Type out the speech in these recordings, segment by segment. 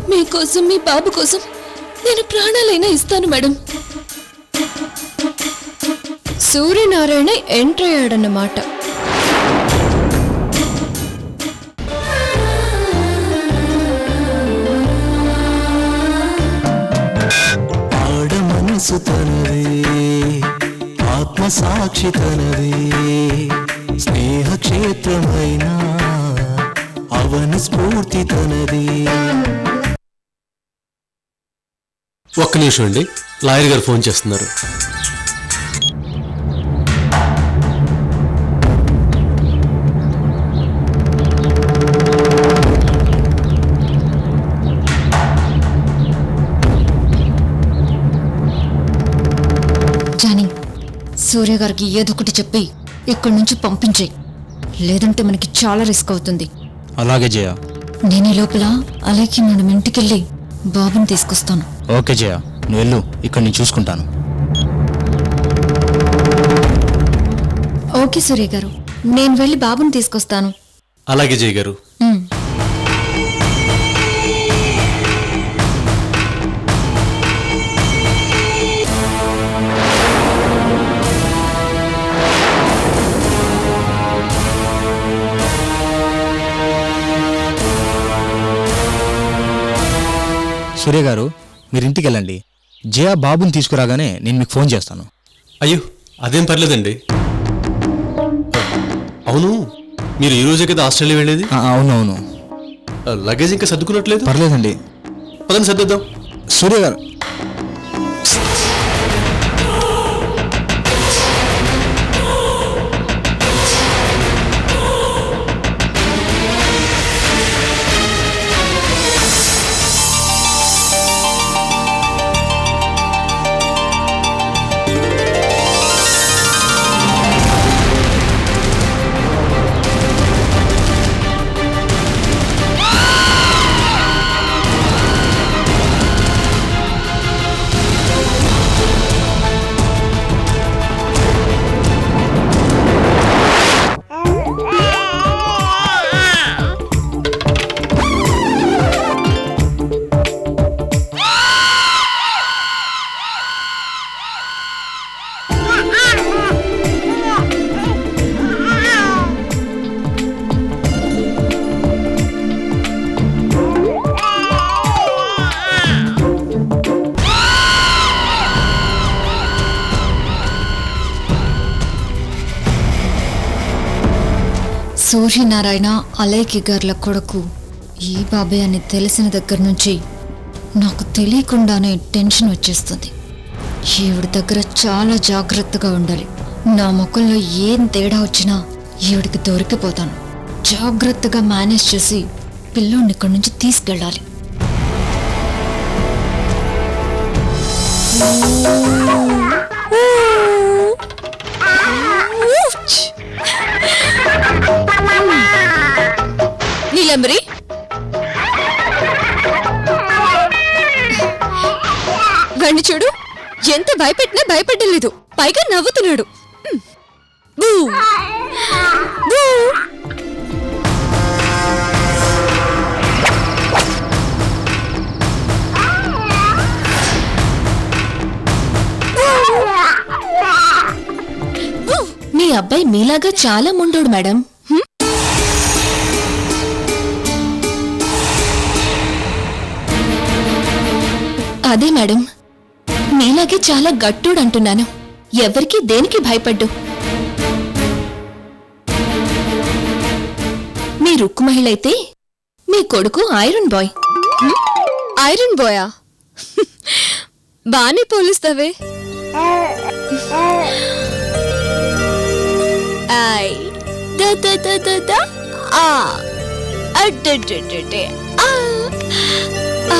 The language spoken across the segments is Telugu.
మీకోసం మీ బాబు కోసం నేను ప్రాణాలైనా ఇస్తాను మేడం సూర్యనారాయణ ఎంటర్ అయ్యాడన్నమాట ఆడ మనసు తనదే ఆత్మ సాక్షి తనదే స్నేహ క్షేత్రమైన అవని స్ఫూర్తి తనదే ఒక్క నిమిషం అండి లాయర్ గారు ఫోన్ చేస్తున్నారు జానీ సూర్య గారికి ఏదో ఒకటి చెప్పి ఇక్కడి నుంచి పంపించేయి లేదంటే మనకి చాలా రిస్క్ అవుతుంది అలాగే జయ నేను ఈ లోపల అలాగే మనం ఇంటికెళ్ళి బాబుని తీసుకొస్తాను ఓకే జయ నువ్వు వెళ్ళు ఇక్కడ నేను చూసుకుంటాను ఓకే సూర్య గారు నేను వెళ్ళి బాబుని తీసుకొస్తాను అలాగే జయ్ గారు ఉమ్. సూర్య గారు మీరు ఇంటికి వెళ్ళండి జయ బాబుని తీసుకురాగానే నేను మీకు ఫోన్ చేస్తాను అయ్యో అదేం పర్లేదండి అవును మీరు ఈ రోజే కదా ఆస్ట్రేలియా వెళ్ళేది ఆ, అవును అవును ఆ, లగేజ్ ఇంకా సర్దుకున్నట్లేదు పర్లేదండి పదండి సర్దిద్దాం సూర్య గారు సూర్యనారాయణ అలైకి గార్ల కొడుకు ఈ బాబాయ్ అని తెలిసిన దగ్గర నుంచి నాకు తెలియకుండానే టెన్షన్ వచ్చేస్తుంది ఈవిడ దగ్గర చాలా జాగ్రత్తగా ఉండాలి నా ముఖంలో ఏం తేడా వచ్చినా ఈవిడికి దొరికిపోతాను జాగ్రత్తగా మేనేజ్ చేసి పిల్లోడిని ఇక్కడి నుంచి తీసుకెళ్ళాలి నీలంబరి గండి చూడు ఎంత భయపెట్టినా భయపెట్టలేదు పైగా నవ్వుతున్నాడు హ్మ్. బూ. బూ. మీ అబ్బాయి మీలాగా చాలా ముండోడు మేడం హ్మ్? అదే మేడం మీలాగే చాలా గట్టోడు అంటున్నాను ఎవరికి దేనికి భయపడ్డు మీ రుక్కు మహిళ అయితే మీ కొడుకు ఐరన్ బాయ్ ఐరన్ బాయా బానే పోలిస్తావే ఐ ద ద ద ద ద ఆ అడ్డడ్డడ్డే ఆ ఆ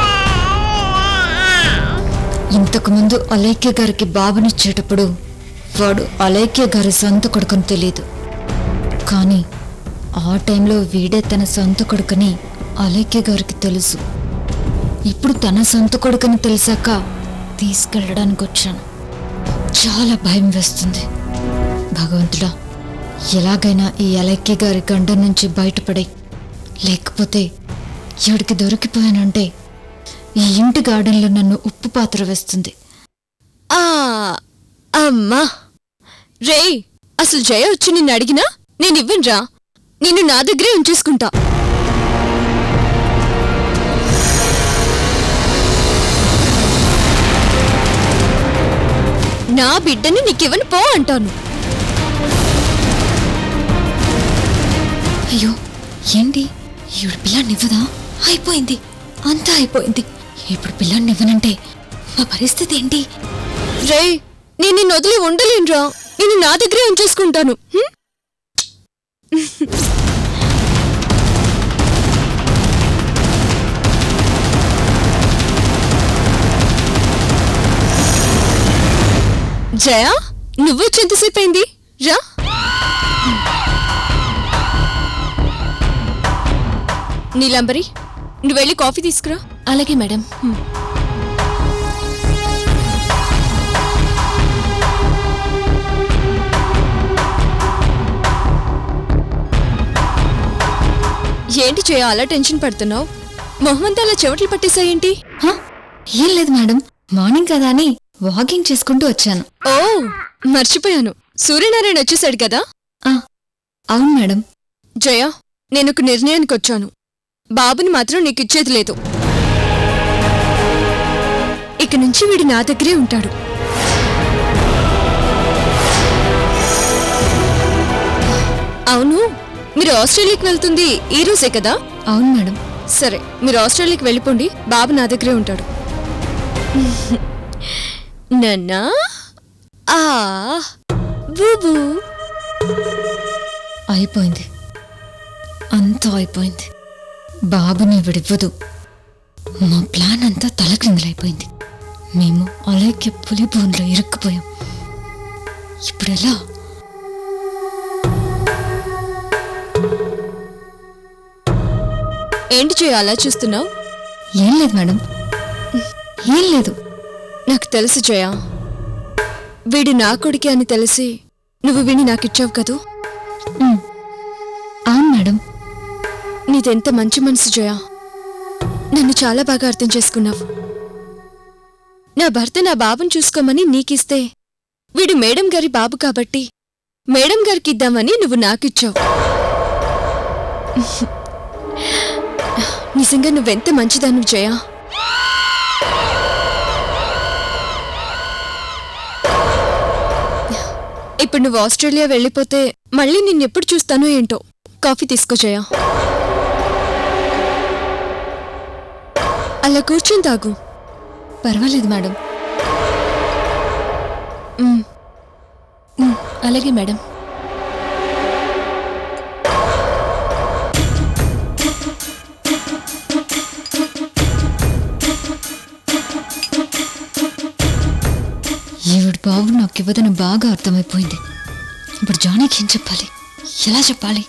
ఇంతకుముందు అలైక్య గారికి బాబునిచ్చేటప్పుడు వాడు అలైక్య గారి సొంత కొడుకుని తెలియదు కానీ ఆ టైంలో వీడే తన సొంత కొడుకుని అలైక్య గారికి తెలుసు ఇప్పుడు తన సొంత కొడుకుని తెలిసాక తీసుకెళ్ళడానికి వచ్చాను చాలా భయం వేస్తుంది భగవంతుడా ఎలాగైనా ఈ అలైక్య గారి గండ నుంచి బయటపడి లేకపోతే ఈవిడికి దొరికిపోయానంటే ఈ ఇంటి గార్డెన్లో నన్ను ఉప్పు పాత్ర వేస్తుంది ఆ అమ్మా రే అసలు జయ వచ్చి నిన్ను అడిగినా నేను ఇవ్వనురా నిన్ను నా దగ్గరే ఉంచేసుకుంటా నా బిడ్డని నీకివ్వను పో అంటాను అయ్యో ఏంటి ఈవిడ పిల్లాన్ని ఇవ్వదా అయిపోయింది అంతా అయిపోయింది ఇప్పుడు పిల్లాన్ని ఇవ్వనంటే మా పరిస్థితి ఏంటి రే నేను నిన్ను వదిలి ఉండలేనురా నేను నా దగ్గరే ఉంచేసుకుంటాను హ్మ్? జయ నువ్వు ఎంతసేపు అయింది రా నీలంబరి నువ్వు వెళ్ళి కాఫీ తీసుకురా అలాగే మేడం ఏంటి చేయ అలా టెన్షన్ పడుతున్నావు మొహమ్మద్ అలా చెవట్లు పట్టేశాయేంటి హ? ఏం లేదు మేడం మార్నింగ్ కదా అని వాకింగ్ చేసుకుంటూ వచ్చాను ఓ మర్చిపోయాను సూర్యనారాయణ వచ్చేసాడు కదా ఆ, అవును మేడం జయ నేను ఒక నిర్ణయానికి వచ్చాను బాబుని మాత్రం నీకు ఇచ్చేది లేదు ఇక నుంచి వీడు నా దగ్గరే ఉంటాడు అవును మీరు ఆస్ట్రేలియాకి వెళ్తుంది ఈ రోజే కదా అవును మేడం సరే మీరు ఆస్ట్రేలియాకి వెళ్ళిపోండి బాబు నా దగ్గరే ఉంటాడు నన్నా ఆ బూబూ అయిపోయింది అంతా అయిపోయింది బాబుని విడివ్వదు మా ప్లాన్ అంతా తలక్రిందులైపోయింది మేము అలాగే పులి బోన్లో ఇరుక్కుపోయాం ఇప్పుడు ఎలా ఏంటి చేయ అలా చూస్తున్నావు ఏం లేదు మేడం ఏం లేదు నాకు తెలుసు జయ వీడు నా కొడుకే అని తెలిసి నువ్వు వీడిని నాకిచ్చావు కదూ ఉమ్. అవును మేడం నీదెంత మంచి మనసు జయ నన్ను చాలా బాగా అర్థం చేసుకున్నావు నా భర్త నా బాబుని చూసుకోమని నీకిస్తే వీడు మేడం గారి బాబు కాబట్టి మేడం గారికి ఇద్దామని నువ్వు నాకిచ్చావు నిజంగా నువ్వెంత మంచిదాను జయ ఇప్పుడు నువ్వు ఆస్ట్రేలియా వెళ్ళిపోతే మళ్ళీ నిన్నెప్పుడు చూస్తానో ఏంటో కాఫీ తీసుకో జయ అలా కూర్చొని తాగు పర్వాలేదు మేడం మ్. మ్, అలాగే మేడం ఈవిడ బాబు నాకు ఇవ్వదని బాగా అర్థమైపోయింది ఇప్పుడు జానీకి ఏం చెప్పాలి ఎలా చెప్పాలి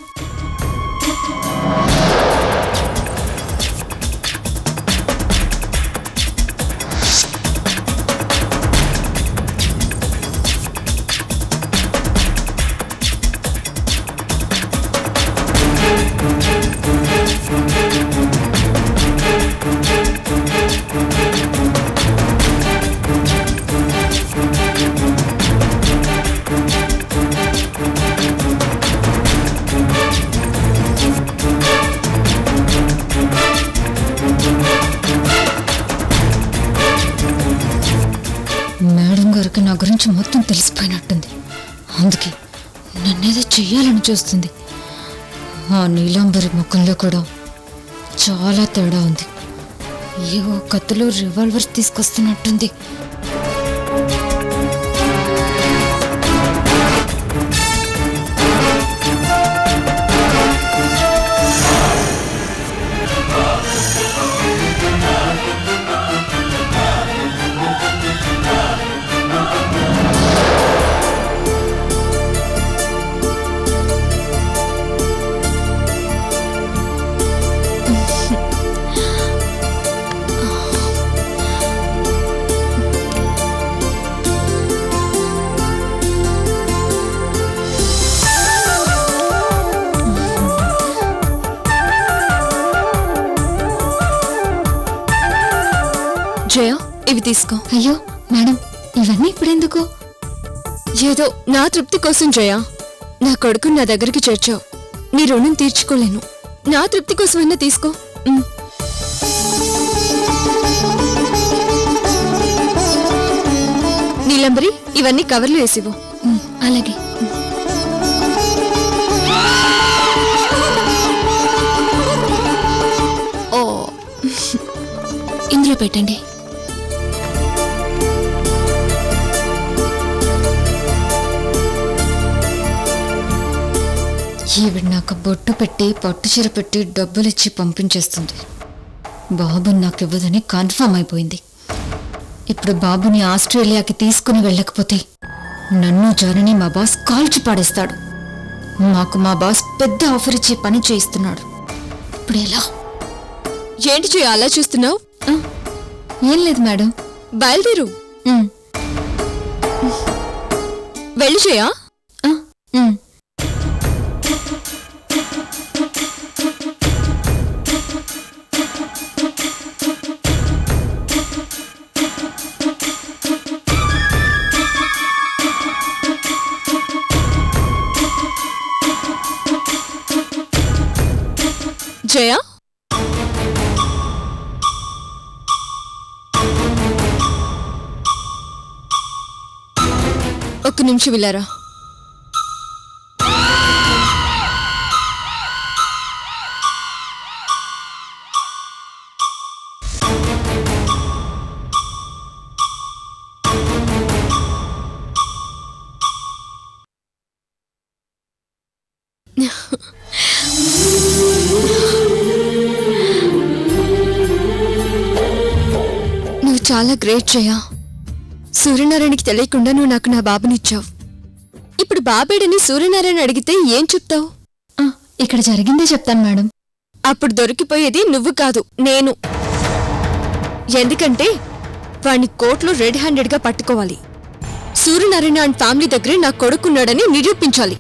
మేడం గారికి నా గురించి మొత్తం తెలిసిపోయినట్టుంది అందుకే నన్నేదో చెయ్యాలని చూస్తుంది ఆ నీలాంబరి ముఖంలో కూడా చాలా తేడా ఉంది ఏవో కత్తులు రివాల్వర్స్ తీసుకొస్తున్నట్టుంది జయ ఇవి తీసుకో అయ్యో మేడం ఇవన్నీ ఇప్పుడెందుకు ఏదో నా తృప్తి కోసం జయ నా కొడుకుని నా దగ్గరికి చేర్చావు నీ రుణం తీర్చుకోలేను నా తృప్తి కోసమైనా తీసుకో ఉమ్. నీలంబరి ఇవన్నీ కవర్లు వేసివు ఉమ్, అలాగే ఓ ఇందులో పెట్టండి ఈవిడ నాకు బొట్టు పెట్టి పట్టు చీర పెట్టి డబ్బులిచ్చి పంపించేస్తుంది బాబు నాకు ఇవ్వదని కన్ఫర్మ్ అయిపోయింది ఇప్పుడు బాబుని ఆస్ట్రేలియాకి తీసుకుని వెళ్ళకపోతే నన్ను జనని మా బాస్ కాల్చి పాడేస్తాడు మాకు మా బాస్ పెద్ద ఆఫర్ ఇచ్చే పని చేయిస్తున్నాడు ఇప్పుడు ఎలా ఏంటి జయ అలా చూస్తున్నావు ఆ, ఏం లేదు మేడం బయలుదేరు ఉమ్, వెళ్ళి జయ ఆ, ఉమ్. జయ ఒక్క నిమిషం ఇల్లారా నువ్వు చాలా గ్రేట్ జయ సూర్యనారాయణకి తెలియకుండా నువ్వు నాకు నా బాబునిచ్చావు ఇప్పుడు బాబేడని సూర్యనారాయణ అడిగితే ఏం చెప్తావు ఆ, ఇక్కడ జరిగిందే చెప్తాను మేడం అప్పుడు దొరికిపోయేది నువ్వు కాదు నేను ఎందుకంటే వాణ్ణి కోర్టులో రెడ్ హ్యాండెడ్ గా పట్టుకోవాలి సూర్యనారాయణ అండ్ ఫ్యామిలీ దగ్గరే నా కొడుకున్నాడని నిరూపించాలి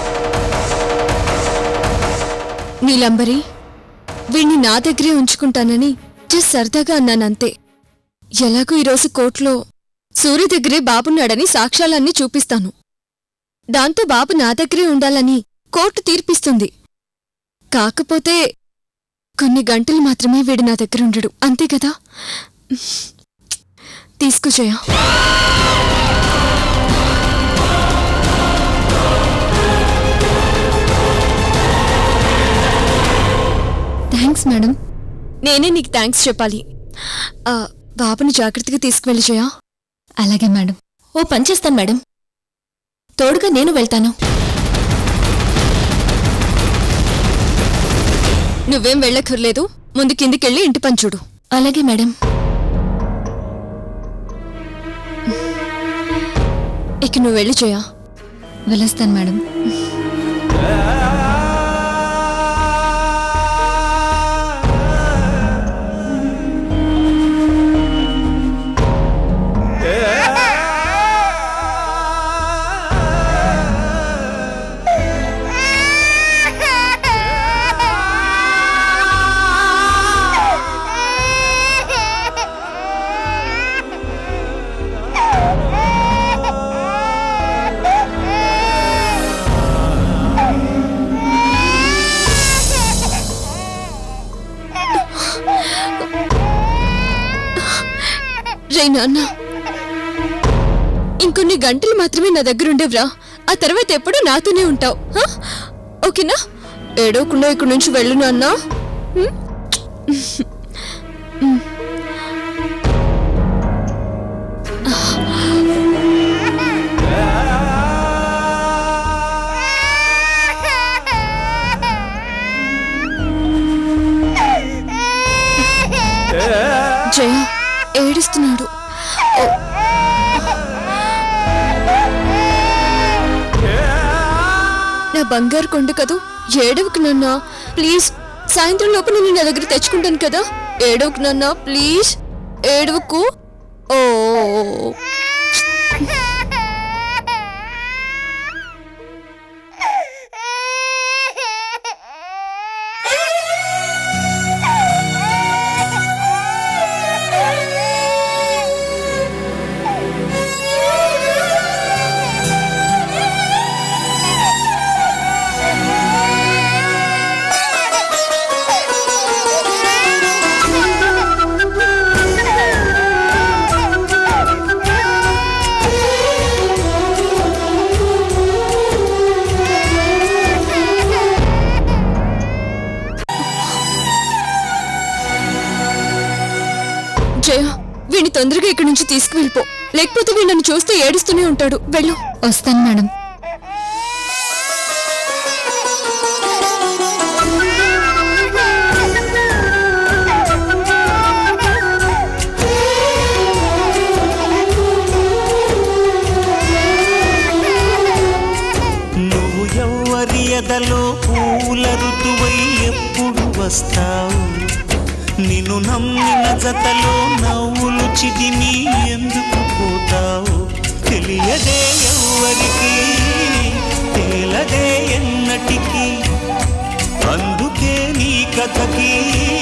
నీలంబరి వీణ్ణి నా దగ్గరే ఉంచుకుంటానని జస్ట్ సరదాగా అన్నానంతే ఎలాగో ఈరోజు కోర్టులో సూర్య దగ్గరే బాబున్నాడని సాక్ష్యాలన్నీ చూపిస్తాను దాంతో బాబు నా దగ్గరే ఉండాలని కోర్టు తీర్పిస్తుంది కాకపోతే కొన్ని గంటలు మాత్రమే వీడు నా దగ్గర ఉండడు అంతే కదా తీసుకో జయ థ్యాంక్స్ మేడం నేనే నీకు థ్యాంక్స్ చెప్పాలి ఆ, బాబుని జాగ్రత్తగా తీసుకువెళ్ళి జయ అలాగే మేడం ఓ పని చేస్తాను మేడం తోడుగా నేను వెళ్తాను నువ్వేం వెళ్ళక్కర్లేదు ముందు కిందికెళ్ళి ఇంటి పని చూడు అలాగే మేడం ఇక నువ్వు వెళ్ళి చేయా వెళ్ళొస్తాను మేడం రే నాన్న ఇంకొన్ని గంటలు మాత్రమే నా దగ్గర ఉండేవ్రా ఆ తర్వాత ఎప్పుడూ నాతోనే ఉంటావు హా? ఓకేనా ఏడవకుండా ఇక్కడి నుంచి వెళ్ళు నాన్న హ్మ్? జయ ఏడుస్తున్నాడు ఓ. నా బంగారు కొండ కదూ ఏడవకు నాన్న ప్లీజ్ సాయంత్రం లోపు నేను నా దగ్గర తెచ్చుకుంటాను కదా ఏడవకు నాన్న ప్లీజ్ ఏడవకు ఓ తొందరగా ఇక్కడి నుంచి తీసుకువెళ్ళిపో లేకపోతే వీడు నన్ను చూస్తే ఏడుస్తూనే ఉంటాడు వెళ్ళు వస్తాను మేడం నువ్వు ఎవ్వరి ఎదలో పూల ఋతువై ఎప్పుడు వస్తావు నిన్ను నమ్మిన జతలో నవ్వులు చిదిమి ఎందుకు పోతావు తెలియదే ఎవ్వరికి తేలదే ఎన్నటికి అందుకే నీ కథకి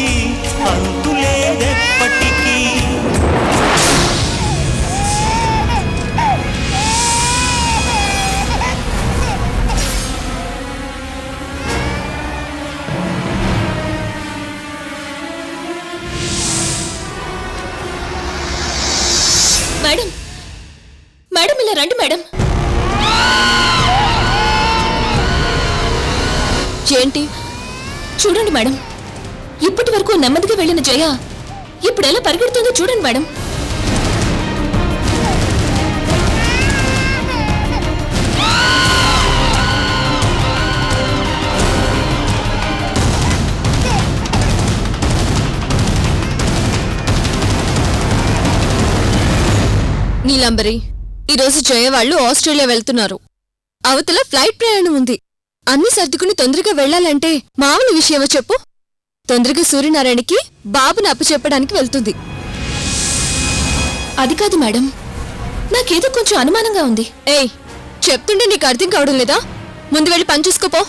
అంతులేదెప్పటికీ మేడం మేడం ఇలా రండి మేడం ఏంటి చూడండి మేడం ఇప్పటి వరకు నెమ్మదిగా వెళ్ళిన జయ ఇప్పుడు ఎలా పరిగెడుతుందో చూడండి మేడం నీలంబరి ఈరోజు జయ వాళ్ళు ఆస్ట్రేలియా వెళ్తున్నారు అవతల ఫ్లైట్ ప్రయాణం ఉంది అన్ని సర్దుకుని తొందరగా వెళ్ళాలంటే మామూలు విషయమో చెప్పు తొందరగా సూర్యనారాయణకి బాబుని అప్పచెప్పడానికి వెళ్తుంది అది కాదు మేడం నాకేదో కొంచెం అనుమానంగా ఉంది ఏయ్ చెప్తుంటే నీకు అర్థం కావడం లేదా ముందు వెళ్ళి పని చూసుకోపో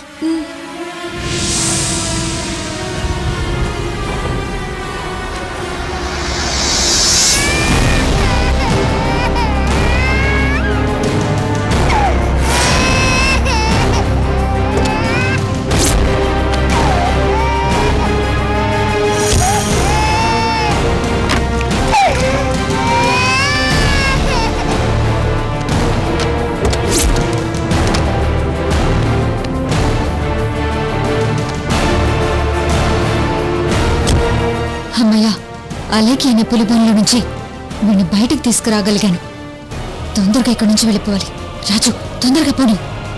అమ్మయ్యా అలాగే అనే పులిబోన్లో నుంచి వీడిని బయటకు తీసుకురాగలిగాను తొందరగా ఇక్కడి నుంచి వెళ్ళిపోవాలి రాజు తొందరగా పోనీ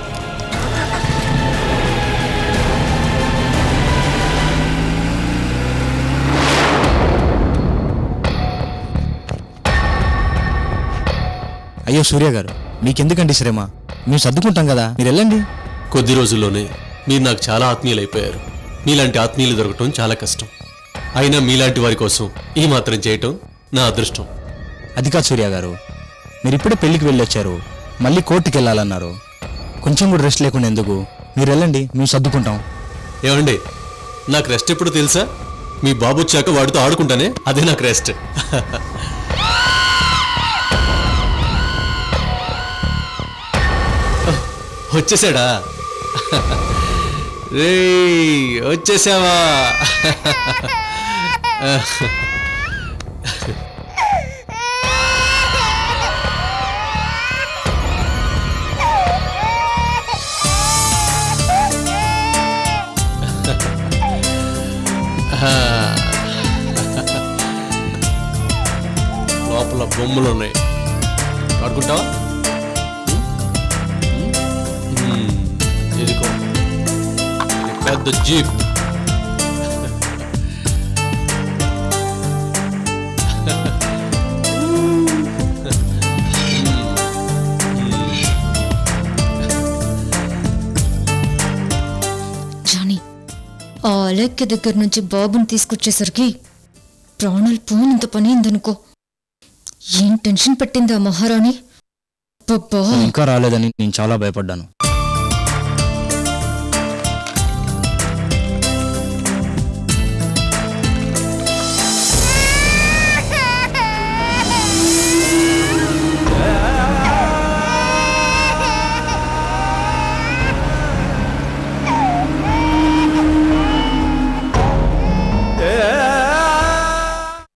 అయ్యో సూర్య గారు మీకెందుకండి శ్రమ మేము సర్దుకుంటాం కదా మీరు వెళ్ళండి కొద్ది రోజుల్లోనే మీరు నాకు చాలా ఆత్మీయులైపోయారు మీలాంటి ఆత్మీయులు దొరకటం చాలా కష్టం అయినా మీలాంటి వారి కోసం ఈ మాత్రం చేయటం నా అదృష్టం అది కాదు సూర్య గారు మీరు ఇప్పుడే పెళ్లికి వెళ్ళొచ్చారు మళ్ళీ కోర్టుకి వెళ్ళాలన్నారు కొంచెం కూడా రెస్ట్ లేకుండా ఎందుకు మీరు వెళ్ళండి మేము సర్దుకుంటాం ఏమండి నాకు రెస్ట్ ఎప్పుడు తెలుసా మీ బాబు వచ్చాక వాడితో ఆడుకుంటానే అదే నాకు రెస్ట్ వచ్చేసాడా రే వచ్చేసావా లోపల బొమ్మలు ఉన్నాయి ఆడుకుంటావా మ్మ్. ఇదిగో ఇది పెద్ద జీప్ జానీ ఆ అలెక్కి దగ్గర నుంచి బాబుని తీసుకొచ్చేసరికి ప్రాణాలు పోయినంత పని అయిందనుకో ఏం టెన్షన్ పట్టింది ఆ మహారాణి పబ్బా ఇంకా రాలేదని నేను చాలా భయపడ్డాను